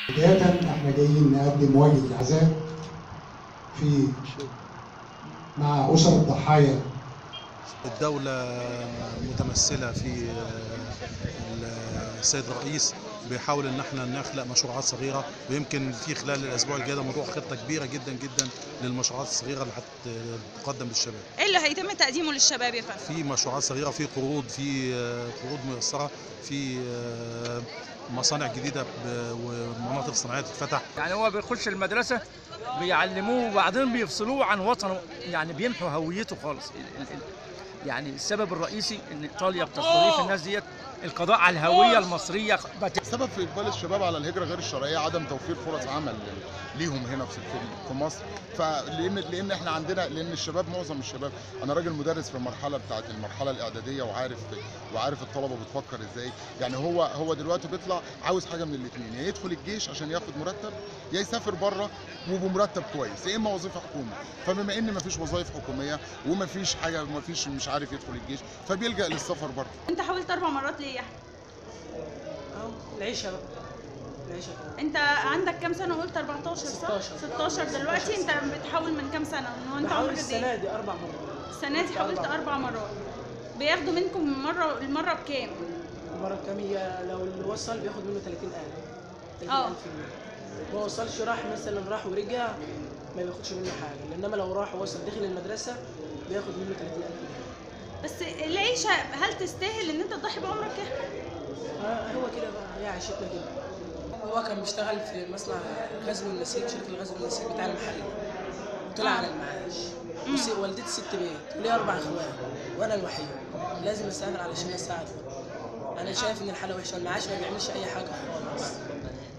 بداية احنا جايين نقدم وجه العزاء في مع أسر الضحايا الدولة متمثلة في السيد الرئيس بيحاول ان احنا نخلق مشروعات صغيره ويمكن في خلال الاسبوع الجاي ده موضوع خطه كبيره جدا جدا للمشروعات الصغيره اللي هتقدم للشباب. ايه اللي هيتم تقديمه للشباب يا فندم؟ في مشروعات صغيره في قروض في قروض ميسره في مصانع جديده ومناطق صناعيه تتفتح. يعني هو بيخش المدرسه بيعلموه وبعدين بيفصلوه عن وطنه يعني بيمحوا هويته خالص يعني السبب الرئيسي ان ايطاليا بتستضيف الناس ديت القضاء على الهويه المصريه السبب في اقبال الشباب على الهجره غير الشرعيه عدم توفير فرص عمل ليهم هنا في في مصر فلان لان احنا عندنا لان الشباب معظم الشباب انا راجل مدرس في المرحله بتاعت المرحله الاعداديه وعارف وعارف الطلبه بتفكر ازاي يعني هو هو دلوقتي بيطلع عاوز حاجه من الاثنين يا يدخل الجيش عشان ياخد مرتب يا يسافر بره وبمرتب كويس يا اما وظيفه حكومه فبما ان مفيش وظائف حكوميه ومفيش حاجه مفيش مش عارف يدخل الجيش فبيلجا للسفر بره انت حاولت اربع مرات ليه يا احمد؟ العيشه بقى العيشه انت عندك كام سنه قلت 14 صح 16. 16 دلوقتي انت بتحاول من كام سنه من وانت بحاول عمرك قد السنه ايه دي اربع مرات السنه دي حاولت اربع مرات بياخدوا منكم مره المره بكام المره الكاميه لو اللي وصل بياخد منه 30000 اه. 30000 جنيه ما وصلش راح مثلا راح ورجع ما بياخدش منه حاجه انما لو راح وصل دخل المدرسه بياخد منه 30000 جنيه بس العيشه هل تستاهل ان انت تضحي بعمرك يا احمد؟ آه، هو كده بقى هي عيشتنا كده هو كان بيشتغل في مصنع غزل والنسيج شركه الغزل والنسيج بتاع المحل طلع على المعاش وس- والدتي ست بيت وليا اربع اخوات وانا الوحيد لازم اسافر علشان اساعده انا شايف ان الحاله وحشه المعاش ما بيعملش اي حاجه خالص